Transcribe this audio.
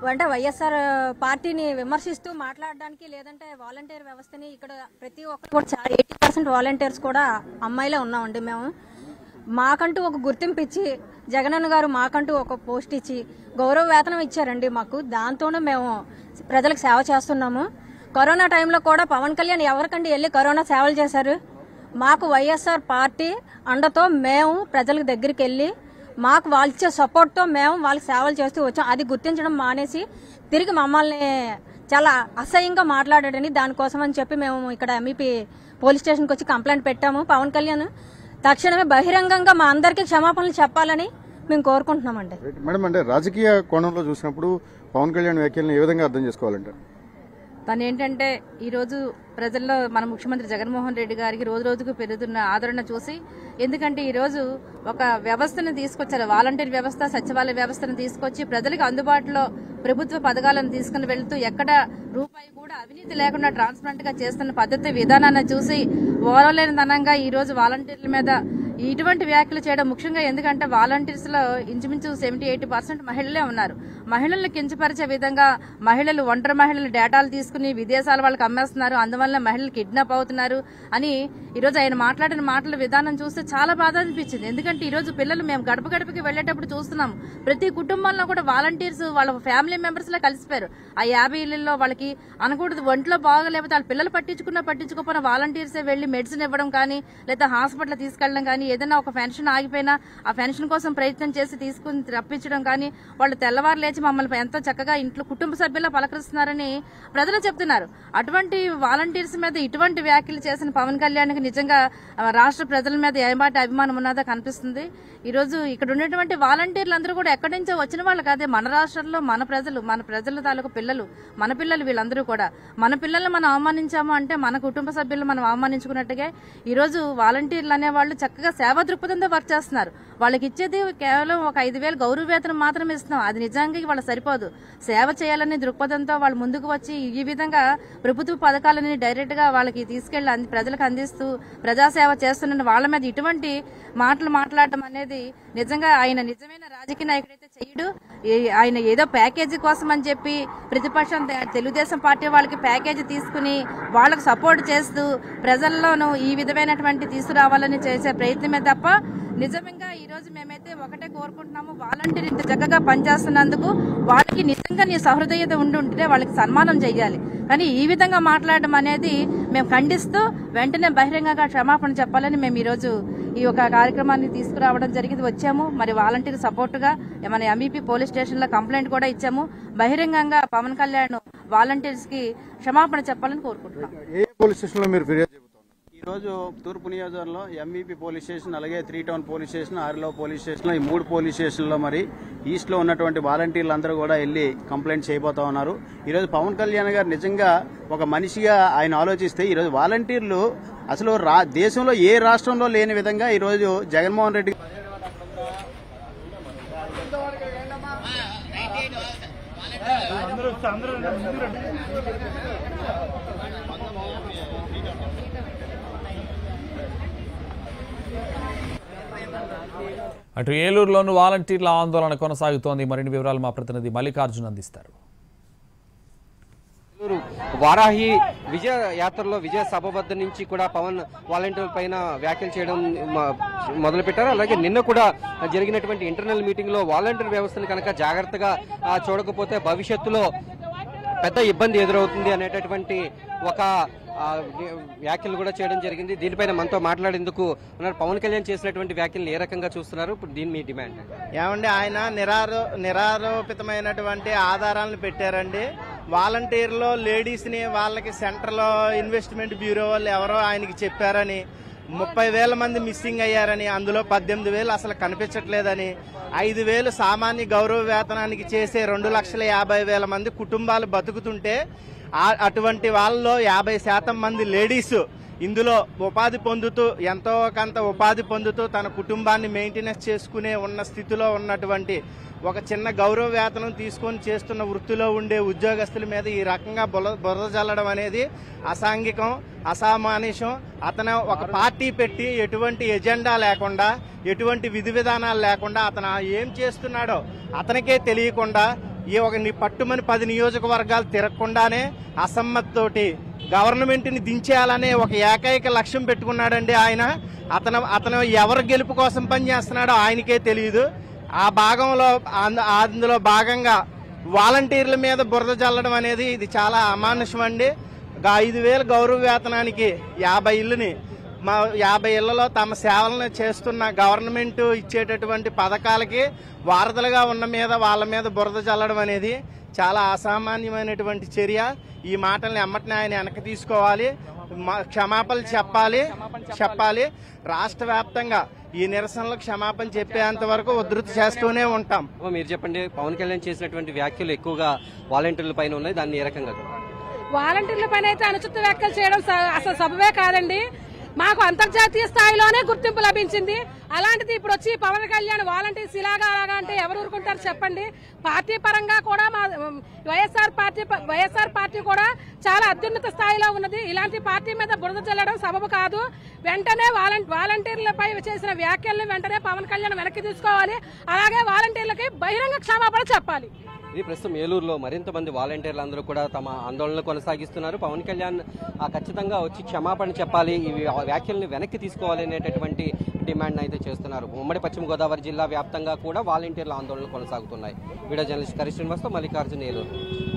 అంటే వైఎస్ఆర్ పార్టీని విమర్శిస్తూ మాట్లాడడానికి లేదంటే వాలంటీర్ వ్యవస్థని ఇక్కడ ప్రతి ఒక్కరు కూడా చాలా ఎయిటీ పర్సెంట్ వాలంటీర్స్ కూడా అమ్మాయిలే ఉన్నామండి మేము మాకంటూ ఒక గుర్తింపు ఇచ్చి జగనన్న గారు మాకంటూ ఒక పోస్ట్ ఇచ్చి గౌరవ వేతనం ఇచ్చారండి మాకు దాంతోనే మేము ప్రజలకు సేవ చేస్తున్నాము కరోనా టైంలో కూడా పవన్ కళ్యాణ్ ఎవరికండి వెళ్ళి కరోనా సేవలు చేశారు మాకు వైఎస్ఆర్ పార్టీ అండతో మేము ప్రజలకు దగ్గరికి వెళ్ళి మాకు వాళ్ళు ఇచ్చే సపోర్ట్తో మేము వాళ్ళకి సేవలు చేస్తూ వచ్చాం అది గుర్తించడం మానేసి తిరిగి మమ్మల్ని చాలా అసహ్యంగా మాట్లాడాడని దానికోసం అని చెప్పి మేము ఇక్కడ ఎంఈపీ పోలీస్ స్టేషన్కి వచ్చి కంప్లైంట్ పెట్టాము పవన్ కళ్యాణ్ తక్షణమే బహిరంగంగా మా అందరికీ క్షమాపణలు చెప్పాలని మేము కోరుకుంటున్నామండి మేడం అంటే రాజకీయ కోణంలో చూసినప్పుడు పవన్ కళ్యాణ్ వ్యాఖ్యలను ఏ విధంగా అర్థం చేసుకోవాలంటారు తను ఏంటంటే ఈరోజు ప్రజల్లో మన ముఖ్యమంత్రి జగన్మోహన్ రెడ్డి గారికి రోజు రోజుకు పెరుగుతున్న ఆదరణ చూసి ఎందుకంటే ఈరోజు ఒక వ్యవస్థను తీసుకొచ్చారు వాలంటీర్ వ్యవస్థ సచివాలయ వ్యవస్థను తీసుకొచ్చి ప్రజలకు అందుబాటులో ప్రభుత్వ పథకాలను తీసుకుని వెళ్తూ ఎక్కడ రూపాయి కూడా అవినీతి లేకుండా ట్రాన్స్పరెంట్ గా చేస్తున్న పద్ధతి విధానాన్ని చూసి ఓరలేని ధనంగా ఈ రోజు వాలంటీర్ల మీద ఇటువంటి వ్యాఖ్యలు చేయడం ముఖ్యంగా ఎందుకంటే వాలంటీర్స్ లో ఇంచుమించు సెవెంటీ ఎయిటీ పర్సెంట్ మహిళలే ఉన్నారు మహిళలను కించపరిచే విధంగా మహిళలు ఒంటరి మహిళలు డేటాలు తీసుకుని విదేశాల వాళ్ళకి అమ్మేస్తున్నారు అందువల్ల మహిళలు కిడ్నాప్ అవుతున్నారు అని ఈరోజు ఆయన మాట్లాడిన మాటల విధానం చూస్తే చాలా బాధ అనిపించింది ఎందుకంటే ఈరోజు పిల్లలు మేము గడప గడపకి వెళ్ళేటప్పుడు చూస్తున్నాం ప్రతి కుటుంబంలో కూడా వాలంటీర్స్ వాళ్ళ ఫ్యామిలీ మెంబర్స్ లా కలిసిపోయారు ఆ యాభై ఇళ్లలో వాళ్ళకి అనకూడదు ఒంట్లో బాగలేకపోతే వాళ్ళ పిల్లలు పట్టించుకున్నా పట్టించుకోకపోయినా వాలంటీర్సే వెళ్లి మెడిసిన్ ఇవ్వడం కానీ లేదా హాస్పిటల్ తీసుకెళ్ళడం కానీ ఏదైనా ఒక పెన్షన్ ఆగిపోయినా ఆ పెన్షన్ కోసం ప్రయత్నం చేసి తీసుకుని రప్పించడం కానీ వాళ్ళు తెల్లవారు లేచి మమ్మల్ని ఎంతో చక్కగా ఇంట్లో కుటుంబ సభ్యులా పలకరిస్తున్నారని ప్రజలు చెప్తున్నారు అటువంటి వాలంటీర్స్ మీద ఇటువంటి వ్యాఖ్యలు చేసిన పవన్ కళ్యాణ్కి నిజంగా ఆ, రాష్ట్ర ప్రజల మీద ఏమాటి అభిమానం ఉన్నదో కనిపిస్తుంది ఈ రోజు ఇక్కడ ఉన్నటువంటి వాలంటీర్లు అందరూ కూడా ఎక్కడి నుంచో వచ్చిన వాళ్ళు కాదే మన రాష్ట్రంలో మన ప్రజలు మన ప్రజల తాలూకు పిల్లలు మన పిల్లలు వీళ్ళందరూ కూడా మన పిల్లల్ని మనం అవమానించాము అంటే మన కుటుంబ సభ్యులు మనం అవమానించుకున్నట్టుగా ఈ రోజు వాలంటీర్లు అనేవాళ్ళు చక్కగా సేవా దృక్పథంతో వర్క్ చేస్తున్నారు వాళ్ళకి ఇచ్చేది కేవలం ఒక ఐదు వేలు గౌరవ వేతనం మాత్రమే ఇస్తున్నాం అది నిజంగా వాళ్ళ సరిపోదు సేవ చేయాలనే దృక్పథంతో వాళ్ళు ముందుకు వచ్చి ఈ విధంగా ప్రభుత్వ పథకాలని డైరెక్ట్ గా వాళ్ళకి తీసుకెళ్లి అంది ప్రజలకు అందిస్తూ ప్రజాసేవ చేస్తున్న వాళ్ళ మీద ఇటువంటి మాటలు మాట్లాడటం అనేది నిజంగా ఆయన నిజమైన రాజకీయ నాయకుడైతే చేయడు ఈ- ఆయన ఏదో ప్యాకేజీ కోసం అని చెప్పి ప్రతిపక్షం తె- తెలుగుదేశం పార్టీ వాళ్ళకి ప్యాకేజీ తీసుకుని వాళ్ళకు సపోర్ట్ చేస్తూ ప్రజల్లోనూ ఈ విధమైనటువంటి తీసుకురావాలని చేసే ప్రయత్నమే తప్ప నిజంగా ఈ రోజు మేమైతే ఒకటే కోరుకుంటున్నాము వాలంటీర్ ఇంత చక్కగా పనిచేస్తున్నందుకు వాళ్ళకి నిజంగా నీ సహృదయత ఉండి ఉంటే వాళ్ళకి సన్మానం చేయాలి కానీ ఈ విధంగా మాట్లాడడం అనేది మేము ఖండిస్తూ వెంటనే బహిరంగంగా క్షమాపణ చెప్పాలని మేము ఈ రోజు ఈ యొక్క కార్యక్రమాన్ని తీసుకురావడం జరిగింది వచ్చాము మరి వాలంటీర్ సపోర్టుగా మన ఎంఈపీ పోలీస్ స్టేషన్ లో కంప్లైంట్ కూడా ఇచ్చాము బహిరంగంగా పవన్ కళ్యాణ్ వాలంటీర్స్ కి క్షమాపణ చెప్పాలని కోరుకుంటున్నాం ఏ పోలీస్ స్టేషన్లో మీరు ఫిర్యాదు చెబుతున్నారు ఈరోజు తూర్పు నియోజకవర్గంలో ఎంఈపీ పోలీస్ స్టేషన్ అలాగే త్రీ టౌన్ పోలీస్ స్టేషన్ ఆర్లో పోలీస్ స్టేషన్లో ఈ మూడు పోలీస్ స్టేషన్లో మరి ఈస్ట్లో ఉన్నటువంటి వాలంటీర్లు అందరూ కూడా వెళ్ళి కంప్లైంట్ చేయబోతా ఉన్నారు ఈరోజు పవన్ కళ్యాణ్ గారు నిజంగా ఒక మనిషిగా ఆయన ఆలోచిస్తే ఈరోజు వాలంటీర్లు అసలు రా దేశంలో ఏ రాష్ట్రంలో లేని విధంగా ఈరోజు జగన్మోహన్ రెడ్డి అటు ఏలూరులోను వాలంటీర్ల ఆందోళన కొనసాగుతోంది మరిన్ని వివరాలు మా ప్రతినిధి మల్లికార్జున్ అందిస్తారు నెల్లూరు వారాహి విజయ యాత్రలో విజయ సభ వద్ద నుంచి కూడా పవన్ వాలంటీర్ పైన వ్యాఖ్యలు చేయడం మ- మొదలుపెట్టారు అలాగే నిన్న కూడా జరిగినటువంటి ఇంటర్నల్ మీటింగ్ లో వాలంటీర్ వ్యవస్థను కనుక జాగ్రత్తగా ఆ, చూడకపోతే భవిష్యత్తులో పెద్ద ఇబ్బంది ఎదురవుతుంది అనేటటువంటి ఒక ఆ, వ్యాఖ్యలు కూడా చేయడం జరిగింది దీనిపైన మనతో మాట్లాడేందుకు ఉన్నారు పవన్ కళ్యాణ్ చేసినటువంటి వ్యాఖ్యలను ఏ రకంగా చూస్తున్నారు ఇప్పుడు దీని మీ డిమాండ్ ఏమండి ఆయన నిరారో నిరారోపితమైనటువంటి ఆధారాలను పెట్టారండి వాలంటీర్లో లేడీస్ని వాళ్ళకి సెంట్రల్ ఇన్వెస్ట్మెంట్ బ్యూరో వాళ్ళు ఎవరో ఆయనకి చెప్పారని ముప్పై వేల మంది మిస్సింగ్ అయ్యారని అందులో పద్దెనిమిది వేలు అసలు కనిపించట్లేదని ఐదు వేలు సామాన్య గౌరవ వేతనానికి చేసే రెండు లక్షల యాభై వేల మంది కుటుంబాలు బతుకుతుంటే ఆ- అటువంటి వాళ్ళలో యాభై శాతం మంది లేడీస్ ఇందులో ఉపాధి పొందుతూ ఎంతో కొంత ఉపాధి పొందుతూ తన కుటుంబాన్ని మెయింటెనెన్స్ చేసుకునే ఉన్న స్థితిలో ఉన్నటువంటి ఒక చిన్న గౌరవ వేతనం తీసుకొని చేస్తున్న వృత్తిలో ఉండే ఉద్యోగస్తుల మీద ఈ రకంగా బుర బురద జల్లడం అనేది అసాంఘికం అసామానుషం అతను ఒక పార్టీ పెట్టి ఎటువంటి ఎజెండా లేకుండా ఎటువంటి విధి విధానాలు లేకుండా అతను ఏం చేస్తున్నాడో అతనికే తెలియకుండా ఈ ఒక ని- పట్టుమని పది నియోజకవర్గాలు తిరగకుండానే అసమ్మతితోటి గవర్నమెంట్ని దించేయాలనే ఒక ఏకైక లక్ష్యం పెట్టుకున్నాడండి ఆయన అతను అతను ఎవరి గెలుపు కోసం పనిచేస్తున్నాడో ఆయనకే తెలియదు ఆ భాగంలో అంద- అందులో భాగంగా వాలంటీర్ల మీద బురద చల్లడం అనేది ఇది చాలా అమానుషం అండి గా ఐదు వేల గౌరవ వేతనానికి యాభై ఇల్లుని మా యాభై ఇళ్లలో తమ సేవలను చేస్తున్న గవర్నమెంట్ ఇచ్చేటటువంటి పథకాలకి వారధులుగా ఉన్న మీద వాళ్ళ మీద బురద చల్లడం అనేది చాలా అసామాన్యమైనటువంటి చర్య ఈ మాటల్ని ఎమ్మటిని ఆయన వెనక్కి తీసుకోవాలి మా- క్షమాపణలు చెప్పాలి చెప్పాలి రాష్ట్ర వ్యాప్తంగా ఈ నిరసనలు క్షమాపణ చెప్పేంత వరకు ఉధృతి చేస్తూనే ఉంటాం అమ్మ, మీరు చెప్పండి పవన్ కళ్యాణ్ చేసినటువంటి వ్యాఖ్యలు ఎక్కువగా వాలంటీర్ల పైన ఉన్నాయి దాన్ని ఏ రకంగా వాలంటీర్ల పైన అయితే అనుచిత వ్యాఖ్యలు చేయడం స- అసలు సబబే కాదండి మాకు అంతర్జాతీయ స్థాయిలోనే గుర్తింపు లభించింది అలాంటిది ఇప్పుడు వచ్చి పవన్ కళ్యాణ్ వాలంటీర్స్ ఇలాగా అలాగా అంటే ఎవరు ఊరుకుంటారు చెప్పండి పార్టీ పరంగా కూడా మా ఉమ్, వైఎస్ఆర్ పార్టీ ప- వైఎస్ఆర్ పార్టీ కూడా చాలా అత్యున్నత స్థాయిలో ఉన్నది ఇలాంటి పార్టీ మీద బురద చల్లడం సబబు కాదు వెంటనే వాలం వాలంటీర్లపై చేసిన వ్యాఖ్యలను వెంటనే పవన్ కళ్యాణ్ వెనక్కి తీసుకోవాలి అలాగే వాలంటీర్లకి బహిరంగ క్షమాపణ చెప్పాలి ఇది ప్రస్తుతం ఏలూరులో మరింత మంది వాలంటీర్లు అందరూ కూడా తమ ఆందోళన కొనసాగిస్తున్నారు పవన్ కళ్యాణ్ ఆ, ఖచ్చితంగా వచ్చి క్షమాపణ చెప్పాలి ఈ వ్యా- వ్యాఖ్యల్ని వెనక్కి తీసుకోవాలి అనేటటువంటి డిమాండ్ అయితే చేస్తున్నారు ఉమ్మడి పశ్చిమ గోదావరి జిల్లా వ్యాప్తంగా కూడా వాలంటీర్ల ఆందోళనలు కొనసాగుతున్నాయి వీడియో జర్నలిస్ట్ కరి శ్రీనివాస్తో మల్లికార్జున ఏలూరు